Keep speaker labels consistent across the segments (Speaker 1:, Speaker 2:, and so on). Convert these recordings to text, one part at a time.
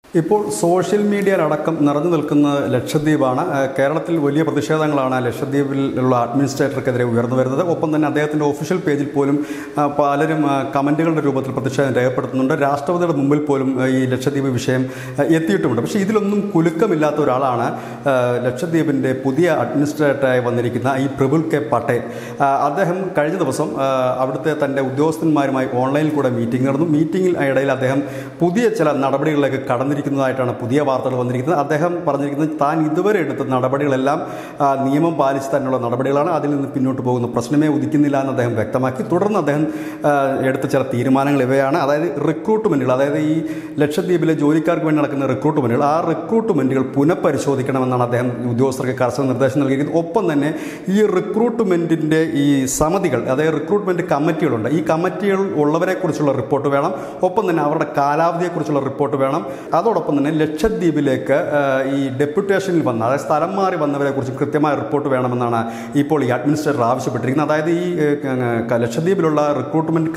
Speaker 1: ഇപ്പോൾ സോഷ്യൽ മീഡിയയിലടക്കം നിറഞ്ഞു നിൽക്കുന്ന ലക്ഷദ്വീപാണ് ഏഹ് കേരളത്തിൽ വലിയ പ്രതിഷേധങ്ങളാണ് ലക്ഷദ്വീപിലുള്ള അഡ്മിനിസ്ട്രേറ്റർക്കെതിരെ ഉയർന്നു വരുന്നത് ഒപ്പം തന്നെ അദ്ദേഹത്തിൻ്റെ ഒഫീഷ്യൽ പേജിൽ പോലും ആ, പലരും ആ, കമൻറ്റുകളുടെ രൂപത്തിൽ പ്രതിഷേധം രേഖപ്പെടുത്തുന്നുണ്ട് രാഷ്ട്രപതിയുടെ മുമ്പിൽ പോലും ആ, ഈ ലക്ഷദ്വീപ് വിഷയം ആ, എത്തിയിട്ടുമുണ്ട് പക്ഷേ ഇതിലൊന്നും കുലുക്കമില്ലാത്ത ഒരാളാണ് ആ, ലക്ഷദ്വീപിൻ്റെ പുതിയ അഡ്മിനിസ്ട്രേറ്ററായി വന്നിരിക്കുന്ന ഈ പ്രബുൽ കെ പട്ടേൽ ആ, അദ്ദേഹം കഴിഞ്ഞ ദിവസം ആ, അവിടുത്തെ തൻ്റെ ഉദ്യോഗസ്ഥന്മാരുമായി ഓൺലൈനിൽ കൂടെ മീറ്റിംഗ് നടന്നു മീറ്റിംഗിൽ ഇടയിൽ അദ്ദേഹം പുതിയ ചില നടപടികളിലേക്ക് കടന്നിരിക്കുന്നതായിട്ടാണ് പുതിയ വാർത്തകൾ വന്നിരിക്കുന്നത് അദ്ദേഹം പറഞ്ഞിരിക്കുന്നത് താൻ ഇതുവരെ എടുത്ത നടപടികളെല്ലാം ആ, നിയമം പാലിച്ച് തന്നെയുള്ള നടപടികളാണ് അതിൽ നിന്ന് പിന്നോട്ട് പോകുന്ന പ്രശ്നമേ ഉദിക്കുന്നില്ല എന്ന് അദ്ദേഹം വ്യക്തമാക്കി തുടർന്ന് അദ്ദേഹം ആ, എടുത്ത ചില തീരുമാനങ്ങൾ ഇവയാണ് അതായത് റിക്രൂട്ട്മെൻറ്റുകൾ അതായത് ഈ ലക്ഷദ്വീപിലെ ജോലിക്കാർക്ക് വേണ്ടി നടക്കുന്ന റിക്രൂട്ട്മെൻറ്റുകൾ ആ റിക്രൂട്ട്മെൻറ്റുകൾ പുനഃപരിശോധിക്കണമെന്നാണ് അദ്ദേഹം ഉദ്യോഗസ്ഥർക്ക് കർശന നിർദ്ദേശം നൽകിയിരിക്കുന്നത് ഒപ്പം തന്നെ ഈ റിക്രൂട്ട്മെൻറ്റിൻ്റെ ഈ സമിതികൾ അതായത് റിക്രൂട്ട്മെൻറ്റ് കമ്മിറ്റികളുണ്ട് ഈ കമ്മിറ്റികൾ ഉള്ളവരെക്കുറിച്ചുള്ള റിപ്പോർട്ട് വേണം ഒപ്പം തന്നെ അവരുടെ കാലാവധിയെക്കുറിച്ചുള്ള റിപ്പോർട്ട് വേണം അതോടൊപ്പം തന്നെ ലക്ഷദ്വീപിലേക്ക് ആ, ഈ ഡെപ്യൂട്ടേഷനിൽ വന്ന അതായത് സ്ഥലം മാറി വന്നവരെ കുറിച്ച് കൃത്യമായ റിപ്പോർട്ട് വേണമെന്നാണ് ഇപ്പോൾ ഈ അഡ്മിനിസ്ട്രേറ്റർ ആവശ്യപ്പെട്ടിരിക്കുന്നത് അതായത് ഈ ഏ, ക- ലക്ഷദ്വീപിലുള്ള റിക്രൂട്ട്മെൻറ്റ്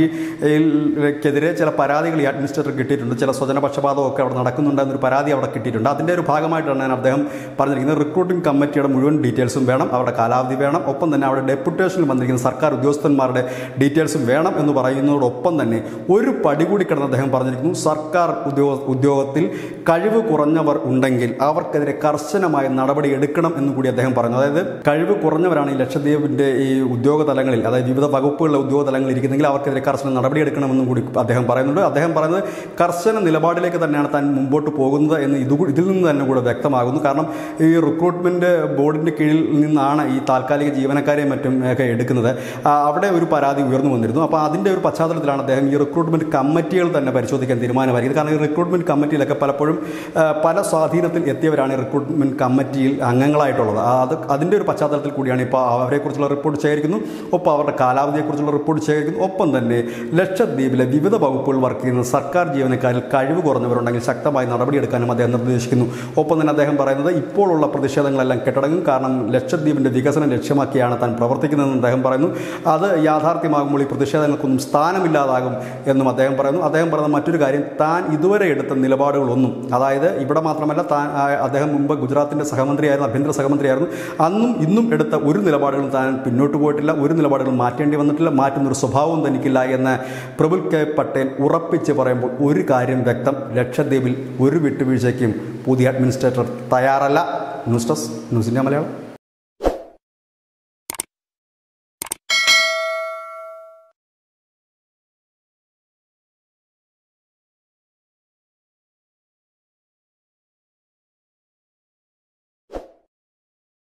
Speaker 1: കമ്മിറ്റിക്കെതിരെ ചില പരാതികൾ ഈ അഡ്മിനിസ്ട്രേറ്റർ കിട്ടിയിട്ടുണ്ട് ചില സ്വജനപക്ഷപാതമൊക്കെ അവിടെ നടക്കുന്നുണ്ട് എന്നൊരു പരാതി അവിടെ കിട്ടിയിട്ടുണ്ട് അതിൻ്റെ ഒരു ഭാഗമായിട്ടാണ് ഞാൻ അദ്ദേഹം പറഞ്ഞിരിക്കുന്നത് റിക്രൂട്ടിംഗ് കമ്മിറ്റിയുടെ മുഴുവൻ ഡീറ്റെയിൽസും വേണം അവരുടെ കാലാവധി വേണം ഒപ്പം തന്നെ അവിടെ ഡെപ്യൂട്ടേഷനിൽ വന്നിരിക്കുന്ന സർക്കാർ ഉദ്യോഗസ്ഥന്മാരുടെ ഡീറ്റെയിൽസും വേണം എന്ന് പറയുന്നതോടൊപ്പം തന്നെ ഒരു പടി കൂടി കിടന്ന് അദ്ദേഹം പറഞ്ഞിരിക്കുന്നു സർക്കാർ ഉദ്യോഗ ഉദ്യോഗത്തിൽ കഴിവ് കുറഞ്ഞവർ ഉണ്ടെങ്കിൽ അവർക്കെതിരെ കർശനമായ നടപടി എടുക്കണം എന്ന് കൂടി അദ്ദേഹം പറഞ്ഞു അതായത് കഴിവ് കുറഞ്ഞവരാണ് ഈ ലക്ഷദ്വീപിൻ്റെ ഈ ഉദ്യോഗ തലങ്ങളിൽ അതായത് വിവിധ വകുപ്പുകളിലെ ഉദ്യോഗ തലങ്ങളിൽ ഇരിക്കുന്നെങ്കിൽ അവർക്കെതിരെ കർശന നടപടി എടുക്കണമെന്നും കൂടി അദ്ദേഹം പറയുന്നുണ്ട് അദ്ദേഹം പറയുന്നത് കർശന നിലപാടിലേക്ക് തന്നെയാണ് താൻ മുമ്പോട്ട് പോകുന്നത് എന്ന് ഇത് കൂ- ഇതിൽ നിന്ന് തന്നെ കൂടെ വ്യക്തമാകുന്നു കാരണം ഈ റിക്രൂട്ട്മെൻറ്റ് ബോർഡിൻ്റെ കീഴിൽ നിന്നാണ് ഈ താൽക്കാലിക ജീവനക്കാരെയും മറ്റും ഒക്കെ എടുക്കുന്നത് ആ, അവിടെ ഒരു പരാതി ഉയർന്നു വന്നിരുന്നു അപ്പോൾ അതിൻ്റെ ഒരു പശ്ചാത്തലത്തിലാണ് അദ്ദേഹം ഈ റിക്രൂട്ട്മെൻറ്റ് കമ്മിറ്റികൾ തന്നെ പരിശോധിക്കാൻ തീരുമാനമായിരിക്കുന്നത് കാരണം ഈ റിക്രൂട്ട്മെൻറ്റ് കമ്മിറ്റിയിലൊക്കെ പലപ്പോഴും ആ, പല സ്വാധീനത്തിൽ എത്തിയവരാണ് ഈ റിക്രൂട്ട്മെൻറ്റ് കമ്മിറ്റിയിൽ അംഗങ്ങളായിട്ടുള്ളത് ആ, അത് അതിൻ്റെ ഒരു പശ്ചാത്തലത്തിൽ കൂടിയാണ് ഇപ്പോൾ അവരെക്കുറിച്ചുള്ള റിപ്പോർട്ട് ശേഖരിക്കുന്നു ഒപ്പം അവരുടെ കാലാവധിയെക്കുറിച്ചുള്ള റിപ്പോർട്ട് ശേഖരിക്കുന്നു ഒപ്പം തന്നെ ലക്ഷദ്വീപിലെ വിവിധ വകുപ്പുകൾ വർക്ക് ചെയ്യുന്ന സർക്കാർ ജീവനക്കാരിൽ കഴിവ് കുറഞ്ഞവരുണ്ടെങ്കിൽ ശക്തമായി നടപടിയെടുക്കാനും അദ്ദേഹം നിർദ്ദേശിക്കുന്നു ഒപ്പം തന്നെ അദ്ദേഹം പറയുന്നത് ഇപ്പോഴുള്ള പ്രതിഷേധങ്ങളെല്ലാം കെട്ടടങ്ങും കാരണം ലക്ഷദ്വീപിൻ്റെ വികസനം ലക്ഷ്യമാക്കിയാണ് താൻ പ്രവർത്തിക്കുന്നതെന്ന് അദ്ദേഹം പറയുന്നു അത് യാഥാർത്ഥ്യമാകുമ്പോൾ ഈ പ്രതിഷേധങ്ങൾക്കൊന്നും സ്ഥാനമില്ലാതാകും എന്നും അദ്ദേഹം പറയുന്നു അദ്ദേഹം പറയുന്ന മറ്റൊരു കാര്യം താൻ ഇതുവരെ എടുത്ത നിലപാടുകളൊന്നും അതായത് ഇവിടെ മാത്രമല്ല താൻ ആ, അദ്ദേഹം മുമ്പ് ഗുജറാത്തിൻ്റെ സഹമന്ത്രിയായിരുന്നു ആഭ്യന്തര സഹമന്ത്രിയായിരുന്നു അന്നും ഇന്നും എടുത്ത ഒരു നിലപാടുകളും താൻ പിന്നോട്ട് പോയിട്ടില്ല ഒരു നിലപാടുകളും മാറ്റേണ്ടി വന്നിട്ടില്ല മാറ്റുന്നൊരു സ്വഭാവവും തനിക്കില്ല എന്ന് പ്രബുൽ കെ പട്ടേൽ ഉറപ്പിച്ച് പറയുമ്പോൾ ഒരു കാര്യം വ്യക്തം ലക്ഷദ്വീപിൽ ഒരു വിട്ടുവീഴ്ചയ്ക്കും പുതിയ അഡ്മിനിസ്ട്രേറ്റർ തയ്യാറല്ല news desk news India Malayalam